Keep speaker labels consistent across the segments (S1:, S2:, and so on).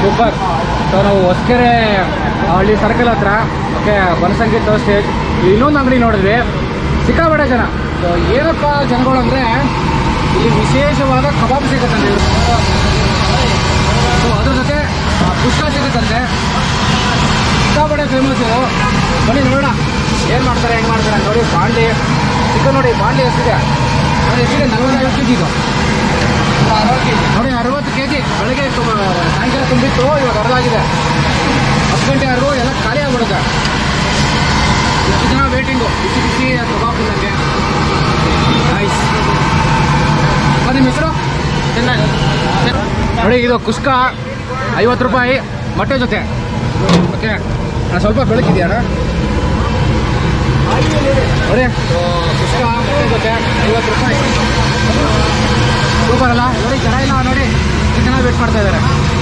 S1: Super so ನಾವು ಹೊಸಕೆರೆ ಹಳ್ಳಿ circle ಹತ್ರ ಓಕೆ ಬನಸಂಗಿ ಥರ್ಡ್ ಸ್ಟೇಜ್ ಇನ್ನೊಂದು ಅಂಗಡಿ ನೋಡಿದ್ವಿ ಸಿಕ್ಕಾಪಟ್ಟೆ ಜನ ಸೊ ಏನಪ್ಪ ಜನಗಳು ಅಂದರೆ ಇಲ್ಲಿ ವಿಶೇಷವಾದ ಕಬಾಬ್ ಸಿಗುತ್ತಂತೆ ಸೊ ಅದ್ರ ಜೊತೆ ಆ, ಪುಷ್ಕ ಸಿಗುತ್ತಂತೆ ಸಿಕ್ಕಾಪಟ್ಟೆ ಫೇಮಸ್ ಇದು ಬನ್ನಿ ನೋಡೋಣ ಏನು ಮಾಡ್ತಾರೆ ಹೆಂಗೆ ಮಾಡ್ತಾರೆ ನೋಡಿ ಬಾಂಡ್ಲಿ ಚಿಕನ್ ನೋಡಿ ಬಾಂಡ್ಲಿ ಎಷ್ಟಿದೆ ನೋಡಿ ಎಷ್ಟಿದೆ ನಲ್ವತ್ತೈದು ಕೆ ಜಿ ಇದು ನೋಡಿ ಅರವತ್ತು ಕೆ ಜಿ ಬೆಳಗ್ಗೆ ತುಂಬ ಸಾಯಂಕಾಲ ತುಂಬಿತ್ತು ಇವಾಗ ಅರ್ಧಾಗಿದೆ ಹತ್ತು ಗಂಟೆ ಆದ್ರೂ ಎಲ್ಲ ಖಾಲಿ ಆಗ್ಬಿಡುತ್ತೆ ಇಷ್ಟು ಜನ ವೇಟಿಂಗು ಬಿಸಿ ಬಿಸಿ ಕಬಾಬ್ ನನಗೆ ನೈಸ್ ನಿಮ್ಮ ಹೆಸರು ನೋಡಿ ಇದು ಕುಸ್ಕ ಐವತ್ತು ರೂಪಾಯಿ ಮೊಟ್ಟೆ ಜೊತೆ ಓಕೆ ಅಣ್ಣ ಸ್ವಲ್ಪ ಬೆಳಕಿದೆಯಾ ಅಣ್ಣ ನೋಡಿ ಸೊ ಕುಸ್ಕ ಮೊಟ್ಟೆ ಜೊತೆ ಐವತ್ತು ರೂಪಾಯಿ ಸೂಪರ್ ಅಲ್ಲ ನೋಡಿ ಜನ ಇಲ್ಲ ನೋಡಿ ಎಷ್ಟು ಜನ ವೇಟ್ ಮಾಡ್ತಾ ಇದ್ದಾರೆ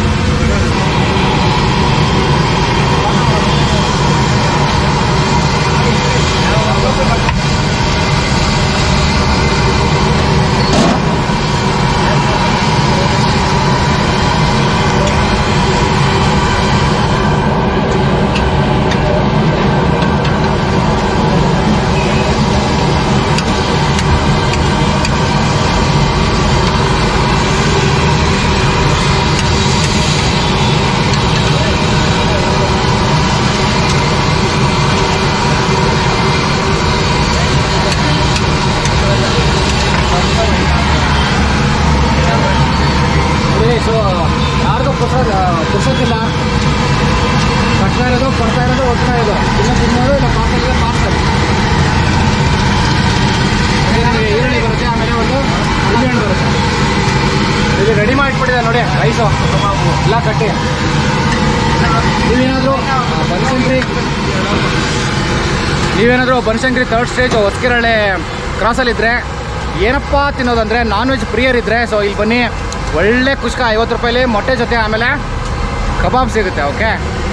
S1: ನೋಡಿ ಸೊ ಯಾರಿಗೂ ಪುಸ್ತಕ ಪುಸ್ತಕಿಲ್ಲ ಕಟ್ತಾ ಇರೋದು ಕೊಡ್ತಾ ಇರೋದು ಹೋಗ್ತಾ ಇರೋದು ಇಲ್ಲ ತಿನ್ನೋದು ಇಲ್ಲ ಪಾರ್ಸಲ್ ಪಾರ್ಸಲ್ ನಮಗೆ ಈರುಳ್ಳಿ ಬರುತ್ತೆ ಆಮೇಲೆ ಒಂದು ನಿಂಬೆಹಣ್ಣು ಬರುತ್ತೆ ಇದು ರೆಡಿ ಮಾಡಿಟ್ಬಿಟ್ಟಿದೆ ನೋಡಿ ರೈಸು ಎಲ್ಲ ಕಟ್ಟಿ ನೀವೇನಾದರೂ ಬನಶಂಕರಿ ನೀವೇನಾದರೂ ಬನಶಂಕರಿ ಥರ್ಡ್ ಸ್ಟೇಜ್ ಹೊಸಕಿರಳೆ ಕ್ರಾಸಲ್ಲಿದ್ದರೆ ಏನಪ್ಪ ತಿನ್ನೋದಂದರೆ ನಾನ್ ವೆಜ್ ಪ್ರಿಯರಿದ್ದರೆ ಸೊ ಇಲ್ಲಿ ಬನ್ನಿ ಒಳ್ಳೆ ಕುಷ್ಕ ಐವತ್ತು ರೂಪಾಯಿಲಿ ಮೊಟ್ಟೆ ಜೊತೆ ಆಮೇಲೆ ಕಬಾಬ್ ಸಿಗುತ್ತೆ ಓಕೆ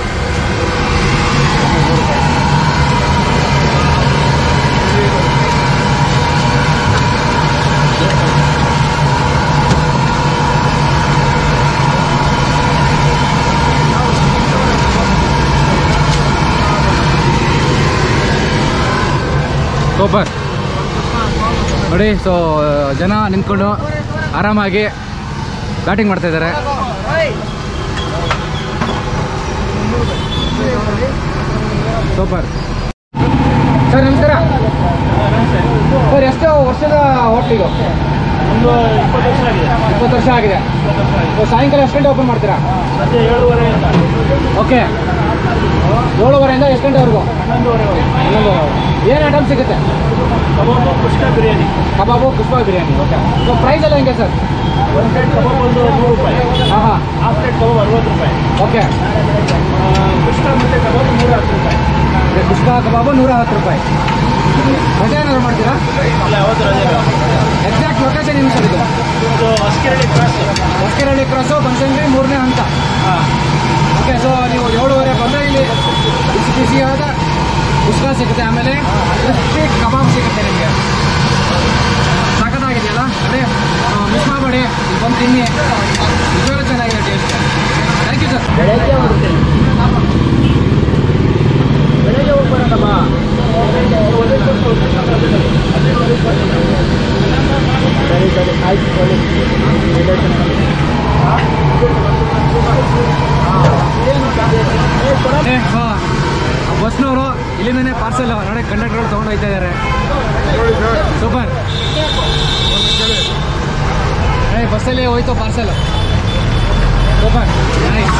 S1: ಸೂಪರ್ ನೋಡಿ ಸೊ ಜನ ನಿಂತ್ಕೊಂಡು ಆರಾಮಾಗಿ ಬ್ಯಾಟಿಂಗ್ ಮಾಡ್ತಾ ಇದ್ದಾರೆ ಸೂಪರ್ ಸರ್ ನಮಸ್ಕಾರ ಸರ್ ಎಷ್ಟು ವರ್ಷದ ಹೋಟ್ಲಿದು
S2: ಒಂದು ಇಪ್ಪತ್ತು ವರ್ಷ ಆಗಿದೆ
S1: ಇಪ್ಪತ್ತು ವರ್ಷ ಆಗಿದೆ ಸೊ ಸಾಯಂಕಾಲ ಎಷ್ಟು ಗಂಟೆ ಓಪನ್ ಮಾಡ್ತೀರಾ
S2: ಸಂಜೆ ಏಳುವರೆಯಿಂದ
S1: ಓಕೆ ಏಳುವರೆಯಿಂದ ಎಷ್ಟು ಗಂಟೆವರೆಗೂ
S2: ಹನ್ನೊಂದುವರೆವರೆಗೆ
S1: ಹನ್ನೊಂದುವರೆ ಏನು ಐಟಮ್ ಸಿಗುತ್ತೆ
S2: ಕಬಾಬು ಪುಷ್ಕ ಬಿರಿಯಾನಿ
S1: ಕಬಾಬು ಕುಷ್ಬಾ ಬಿರಿಯಾನಿ ಓಕೆ ಸೊ ಪ್ರೈಸ್ ಎಲ್ಲ ಹೆಂಗೆ ಸರ್
S2: ಒಂದು ಪ್ಲೇಟ್ ಕಬಾಬ್ ಒಂದು ನೂರು ರೂಪಾಯಿ
S1: ಹಾಂ ಹಾಂ
S2: ಹಾಫ್ ಪ್ಲೇಟ್ ಕಬಾಬ್ ಅರವತ್ತು ರೂಪಾಯಿ
S1: ಓಕೆ
S2: ಆ, ಪುಷ್ಕ ಮತ್ತು ಕಬಾಬ್ ನೂರ ಹತ್ತು ರೂಪಾಯಿ
S1: ಕುಷ್ಬಾ ಕಬಾಬು ನೂರ ಹತ್ತು ರೂಪಾಯಿ ರಜೆ ಏನಾದ್ರು ಮಾಡ್ತೀರಾ
S2: ಇಲ್ಲ ಯಾವತ್ತು ರಜೆ ಇಲ್ಲ.
S1: ಎಕ್ಸಾಕ್ಟ್ ಲೊಕೇಶನ್ ಏನು ಸರ್ ಇದು
S2: ಇದು ಹೊಸಕೆರಳಿ ಕ್ರಾಸ್
S1: ಹೊಸಕೆರಳ್ಳಿ ಕ್ರಾಸು ಬನಶಂಕರಿ ಮೂರನೇ ಹಂತ
S2: ಹಾಂ
S1: ಓಕೆ ಸೊ ನೀವು ಏಳುವರೆ ಬಂದರೆ ಇಲ್ಲಿ ಬಿಸಿ ಬಿಸಿಯಾದ ಕುಷ್ಕಾ ಸಿಗುತ್ತೆ ಆಮೇಲೆ ಕ್ರಿಸ್ಪಿ ಕಬಾಬ್ ಸಿಗುತ್ತೆ ನಿಮಗೆ ಸಖತ್ತಾಗಿದೆಯಲ್ಲ ಅದೇ ಮಿಸ್ ಮಾಡಬೇಡಿ ಇಲ್ಲಿ ಬಂದು ತಿನ್ನಿ ನಿಜವಾಗ್ಲೂ ಚೆನ್ನಾಗಿದೆ ಟೇಸ್ಟ್ ಥ್ಯಾಂಕ್ ಯು ಸರ್
S2: ಬೆಳಗ್ಗೆ ಬರುತ್ತೆ ಬೆಳಗ್ಗೆ ಹೋಗಿ ಬರೋಣಮ್ಮ ಸರಿ ಸರಿ ಆಯ್ತು ಒಳ್ಳೆ
S1: ಏ, ಹಾ. ಆ ಬಸ್ನವರು ಇಲ್ಲಿಂದನೇ ಪಾರ್ಸಲ್ ನೋಡಿ ಕಂಡಕ್ಟರ್ ತೊಗೊಂಡು ಹೋಗ್ತಾ ಇದ್ದಾರೆ ಸೂಪರ್ ಏ ಬಸ್ಸಲ್ಲಿ ಹೋಯ್ತು ಪಾರ್ಸಲ್ ಸೂಪರ್ ನೈಸ್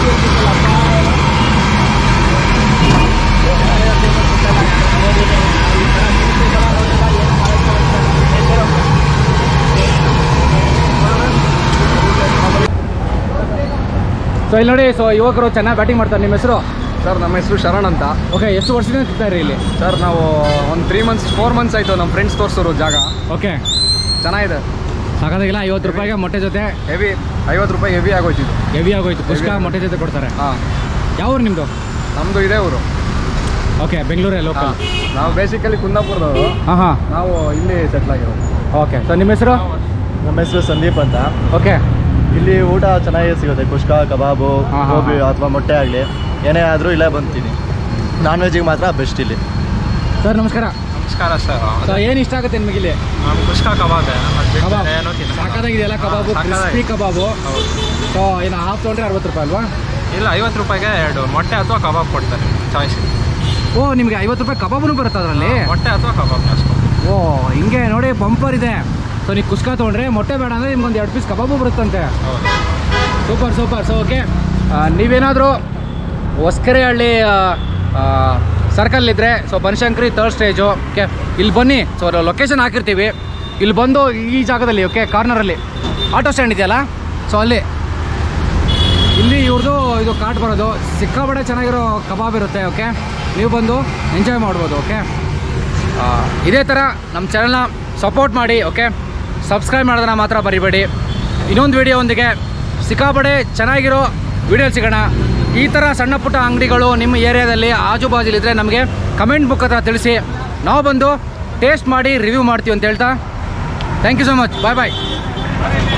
S1: ಸೊ ಇಲ್ಲಿ ನೋಡಿ ಸೊ ಯುವಕರು ಚೆನ್ನಾಗಿ ಬ್ಯಾಟಿಂಗ್ ಮಾಡ್ತಾರೆ ನಿಮ್ಮ ಹೆಸರು
S3: ಸರ್ ನಮ್ಮ ಹೆಸರು ಶರಣ್ ಅಂತ
S1: ಓಕೆ ಎಷ್ಟು ವರ್ಷದಿಂದ ತಿಂತಾರೆ ಇಲ್ಲಿ
S3: ಸರ್ ನಾವು ಒಂದು ತ್ರೀ ಮಂತ್ಸ್ ಫೋರ್ ಮಂತ್ಸ್ ಆಯಿತು ನಮ್ಮ ಫ್ರೆಂಡ್ಸ್ ತೋರಿಸೋರು ಜಾಗ
S1: ಓಕೆ
S3: ಚೆನ್ನಾಗಿದೆ
S1: ಸಾಕಾಗಿಲ್ಲ ಐವತ್ತು ರೂಪಾಯಿಗೆ ಮೊಟ್ಟೆ ಜೊತೆ
S3: ಹೆವಿ ಐವತ್ತು ರೂಪಾಯಿ ಹೆವಿ ಆಗೋಯ್ತಿದ್ದು
S1: ಹೆವಿ ಆಗೋಯ್ತು ಪುಷ್ಕ
S3: Heavy.
S1: ಮೊಟ್ಟೆ ಜೊತೆ ಕೊಡ್ತಾರೆ
S3: ಹಾಂ
S1: ಯಾವ ಊರು ನಿಮ್ಮದು
S3: ನಮ್ಮದು ಇದೇ ಊರು
S1: ಓಕೆ ಬೆಂಗಳೂರೇ ಲೋಕಲ್
S3: ನಾವು ಬೇಸಿಕಲಿ ಕುಂದಾಪುರದವರು
S1: ಹಾಂ ಹಾಂ
S3: ನಾವು ಇಲ್ಲಿ ಸೆಟ್ಲ್ ಆಗಿರೋದು
S1: ಓಕೆ ಸೊ ನಿಮ್ಮ ಹೆಸರು
S2: ನಮ್ಮ ಹೆಸರು ಸಂದೀಪ್ ಅಂತ
S1: ಓಕೆ
S2: ಇಲ್ಲಿ ಊಟ ಚೆನ್ನಾಗೇ ಸಿಗುತ್ತೆ ಕುಷ್ಕ ಕಬಾಬು
S1: ಹಾ, ಹಾ,
S2: ಗೋಬಿ
S1: ಹಾ.
S2: ಅಥವಾ ಮೊಟ್ಟೆ ಆಗಲಿ ಏನೇ ಆದರೂ ಇಲ್ಲೇ ಬಂತೀನಿ ನಾನ್ ವೆಜ್ಜಿಗೆ ಮಾತ್ರ ಬೆಸ್ಟ್ ಇಲ್ಲಿ
S1: ಸರ್ ನಮಸ್ಕಾರ
S3: ನಮಸ್ಕಾರ ಸರ್
S1: ಸೊ ಏನು ಇಷ್ಟ ಆಗುತ್ತೆ ನಿಮಗೆ ಇಲ್ಲಿ
S3: ನಮ್ಮ ಕುಷ್ಕ ಕಬಾಬ್
S1: ಕಬಾಬ್ ಸಾಕಾಗಿದೆಯಲ್ಲ ಕಬಾಬು ಕ್ರಿಸ್ಪಿ ಕಬಾಬು ಸೊ ಏನು ಹಾಫ್ ತೊಗೊಂಡ್ರೆ ಅರವತ್ತು ರೂಪಾಯಿ ಅಲ್ವಾ
S3: ಇಲ್ಲ ಐವತ್ತು ರೂಪಾಯಿಗೆ ಎರಡು ಮೊಟ್ಟೆ ಅಥವಾ ಕಬಾಬ್ ಕೊಡ್ತಾರೆ ಚಾಯ್ಸ್
S1: ಓ ನಿಮಗೆ ಐವತ್ತು ರೂಪಾಯಿ ಕಬಾಬು ಬರುತ್ತೆ ಅದರಲ್ಲಿ
S3: ಮೊಟ್ಟೆ ಅಥವಾ ಕಬಾಬ್ ಅಷ್ಟು
S1: ಓ ಹಿಂಗೆ ನೋಡಿ ಬಂಪರ್ ಇದೆ ಸೊ ನೀವು ಕುಸ್ಕ ತೊಗೊಂಡ್ರೆ ಮೊಟ್ಟೆ ಬೇಡ ಅಂದರೆ ನಿಮ್ಗೊಂದು ಎರಡು ಪೀಸ್ ಕಬಾಬು ಬರುತ್ತಂತೆ
S3: ಹೌದು
S1: ಸೂಪರ್ ಸೂಪರ್ ಸೊ ಓಕೆ ನೀವೇನಾದರೂ ಹೊಸ್ಕೆರೆಹಳ್ಳಿ ಸರ್ಕಲ್ ಇದ್ದರೆ so Banashankari third stage okay ಇಲ್ಲಿ ಬನ್ನಿ ಸೊ ಲೊಕೇಶನ್ ಹಾಕಿರ್ತೀವಿ ಇಲ್ಲಿ ಬಂದು ಈ ಜಾಗದಲ್ಲಿ ಓಕೆ ಕಾರ್ನರಲ್ಲಿ ಆಟೋ ಸ್ಟ್ಯಾಂಡ್ ಇದೆಯಲ್ಲ ಸೊ ಅಲ್ಲಿ ಇಲ್ಲಿ ಇವ್ರದ್ದು ಇದು ಕಾರ್ಟ್ ಬರೋದು ಸಿಕ್ಕಾಪಟ್ಟೆ ಚೆನ್ನಾಗಿರೋ ಕಬಾಬ್ ಇರುತ್ತೆ ಓಕೆ ನೀವು ಬಂದು ಎಂಜಾಯ್ ಮಾಡ್ಬೋದು ಓಕೆ ಇದೇ ಥರ ನಮ್ಮ ಚಾನಲ್ನ ಸಪೋರ್ಟ್ ಮಾಡಿ ಓಕೆ ಸಬ್ಸ್ಕ್ರೈಬ್ ಮಾಡೋದನ್ನ ಮಾತ್ರ ಬರಿಬೇಡಿ ಇನ್ನೊಂದು ವಿಡಿಯೋ ಒಂದಿಗೆ ಸಿಕ್ಕಾಪಟ್ಟೆ ಚೆನ್ನಾಗಿರೋ ವಿಡಿಯೋ ಸಿಗೋಣ ಈ ಥರ ಸಣ್ಣ ಪುಟ್ಟ ಅಂಗಡಿಗಳು ನಿಮ್ಮ ಏರಿಯಾದಲ್ಲಿ ಆಜು ಬಾಜುಲಿದ್ದರೆ ನಮಗೆ ಕಮೆಂಟ್ ಮುಖಾಂತರ ತಿಳಿಸಿ ನಾವು ಬಂದು ಟೇಸ್ಟ್ ಮಾಡಿ ರಿವ್ಯೂ ಮಾಡ್ತೀವಿ ಅಂತ ಹೇಳ್ತಾ thank you so much bye bye